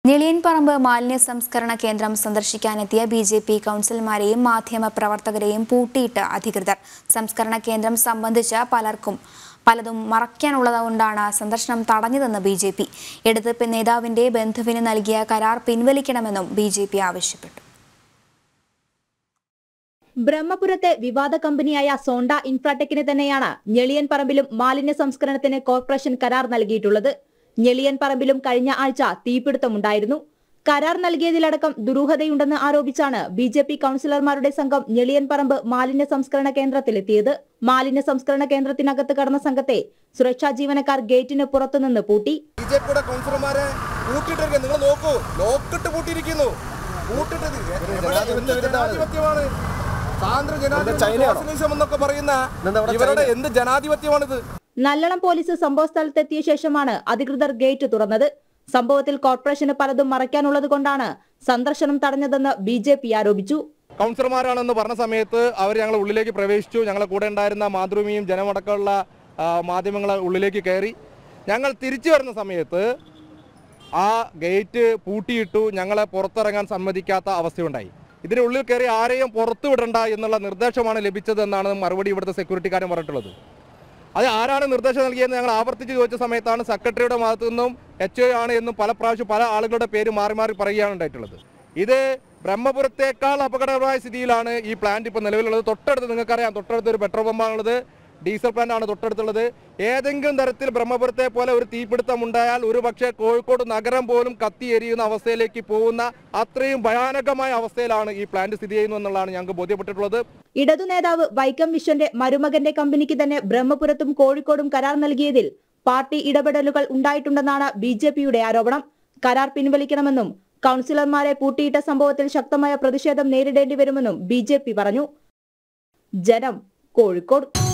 ഞെളിയൻപറമ്പ് മാലിന്യ സംസ്കരണ കേന്ദ്രം സന്ദർശിക്കാനെത്തിയ ബി ജെ പി കൗൺസിലർമാരെയും മാധ്യമ പ്രവർത്തകരെയും പൂട്ടിയിട്ട് അധികൃതർ സംസ്കരണ കേന്ദ്രം സംബന്ധിച്ച് പലർക്കും പലതും മറയ്ക്കാനുള്ളതുകൊണ്ടാണ് സന്ദർശനം തടഞ്ഞതെന്ന് ബി ജെ പി എടതിപ്പ് നേതാവിന്റെ ബന്ധുവിന് നൽകിയ കരാർ പിൻവലിക്കണമെന്നും ബി ജെ പി ആവശ്യപ്പെട്ടു ബ്രഹ്മപുരത്തെ വിവാദ കമ്പനിയായ സോണ്ട ഇൻഫ്രാടെക്കിന് തന്നെയാണ് ഞെളിയൻ പറമ്പിലും മാലിന്യ സംസ്കരണത്തിന് കോർപ്പറേഷൻ കരാർ നൽകിയിട്ടുള്ളത് ഞെളിയൻ പറമ്പിലും കഴിഞ്ഞ ആഴ്ച തീപിടുത്തമുണ്ടായിരുന്നു കരാർ നൽകിയതിലടക്കം ദുരൂഹതയുണ്ടെന്ന് ആരോപിച്ചാണ് ബി ജെ പി കൌൺസിലർമാരുടെ സംഘം ഞെളിയൻ പറമ്പ് മാലിന്യ സംസ്കരണ കേന്ദ്രത്തിലെത്തിയത് മാലിന്യ സംസ്കരണ കേന്ദ്രത്തിനകത്ത് കടന്ന സംഘത്തെ സുരക്ഷാ ജീവനക്കാർ ഗേറ്റിന് പുറത്തുനിന്ന് പൂട്ടി ബി ജെ പിയുടെ കൗൺസിലർമാരെ പൂട്ടിയിട്ടിരിക്കുന്നു നിങ്ങൾ നോക്കൂ ലോക്കിട്ട് പൂട്ടിയിരിക്കുന്നു പൂട്ടിട്ടത് എവിടെ- എന്ത് ജനാധിപത്യമാണ് സാന്ദ്ര ജനാധിപത്യം എന്നൊക്കെ പറയുന്ന ഇവരുടെ എന്ത് ജനാധിപത്യമാണിത് നല്ലളം പോലീസ് സംഭവ സ്ഥലത്തെത്തിയ ശേഷമാണ് അധികൃതർ ഗേറ്റ് തുറന്നത് സംഭവത്തിൽ കോർപ്പറേഷന് പലതും മറയ്ക്കാനുള്ളത് കൊണ്ടാണ് സന്ദർശനം തടഞ്ഞതെന്ന് ബി ജെ പി ആരോപിച്ചു കൗൺസിലർമാരാണെന്ന് പറഞ്ഞ സമയത്ത് അവർ ഞങ്ങൾ ഉള്ളിലേക്ക് പ്രവേശിച്ചു ഞങ്ങളെ കൂടെ ഉണ്ടായിരുന്ന മാതൃഭൂമിയും ജനമടക്കമുള്ള ആ, മാധ്യമങ്ങൾ ഉള്ളിലേക്ക് കയറി ഞങ്ങൾ തിരിച്ചു വരുന്ന സമയത്ത് ആ ഗേറ്റ് പൂട്ടിയിട്ടു ഞങ്ങളെ പുറത്തിറങ്ങാൻ സമ്മതിക്കാത്ത അവസ്ഥയുണ്ടായി ഇതിനുള്ളിൽ കയറി ആരെയും പുറത്തു വിടണ്ട എന്നുള്ള നിർദ്ദേശമാണ് ലഭിച്ചതെന്നാണ് മറുപടി ഇവിടുത്തെ സെക്യൂരിറ്റിക്കാരൻ പറഞ്ഞിട്ടുള്ളത് അത് ആരാണ് നിർദ്ദേശം നൽകിയെന്ന് ഞങ്ങൾ ആവർത്തിച്ച് ചോദിച്ച സമയത്താണ് സെക്രട്ടറിയുടെ ഭാഗത്തു നിന്നും എച്ച് ഒ ആണ് എന്നും പല പ്രാവശ്യം പല ആളുകളുടെ പേര് മാറി മാറി പറയുകയാണ് ഉണ്ടായിട്ടുള്ളത് ഇത് ബ്രഹ്മപുരത്തേക്കാൾ അപകടകരമായ സ്ഥിതിയിലാണ് ഈ പ്ലാന്റ് ഇപ്പോൾ നിലവിലുള്ളത് തൊട്ടടുത്ത് നിങ്ങൾക്കറിയാം തൊട്ടടുത്ത് ഒരു പെട്രോൾ പമ്പാണുള്ളത് ഡീസൽ പ്ലാന്റ് ആണ് തൊട്ടടുത്തുള്ളത് ഏതെങ്കിലും തരത്തിൽ ബ്രഹ്മപുരത്തെ പോലെ ഒരു തീപിടുത്തം ഉണ്ടായാൽ ഒരു പക്ഷേ കോഴിക്കോട് നഗരം പോലും കത്തി എരിയുന്ന അവസ്ഥയിലേക്ക് പോകുന്ന അത്രയും ഭയാനകമായ അവസ്ഥയിലാണ് ഈ പ്ലാന്റ് സ്ഥിതി ചെയ്യുന്നു എന്നുള്ളതാണ് ഞങ്ങൾക്ക് ബോധ്യപ്പെട്ടിട്ടുള്ളത് ഇടതു നേതാവ് വൈക്കം വിശ്വന്റെ മരുമകന്റെ കമ്പനിക്ക് തന്നെ ബ്രഹ്മപുരത്തും കോഴിക്കോടും കരാർ നൽകിയതിൽ പാർട്ടി ഇടപെടലുകൾ ഉണ്ടായിട്ടുണ്ടെന്നാണ് ബി ജെ പിയുടെ ആരോപണം കരാർ പിൻവലിക്കണമെന്നും കൌൺസിലർമാരെ പൂട്ടിയിട്ട സംഭവത്തിൽ ശക്തമായ പ്രതിഷേധം നേരിടേണ്ടി വരുമെന്നും ബി പറഞ്ഞു ജനം കോഴിക്കോട്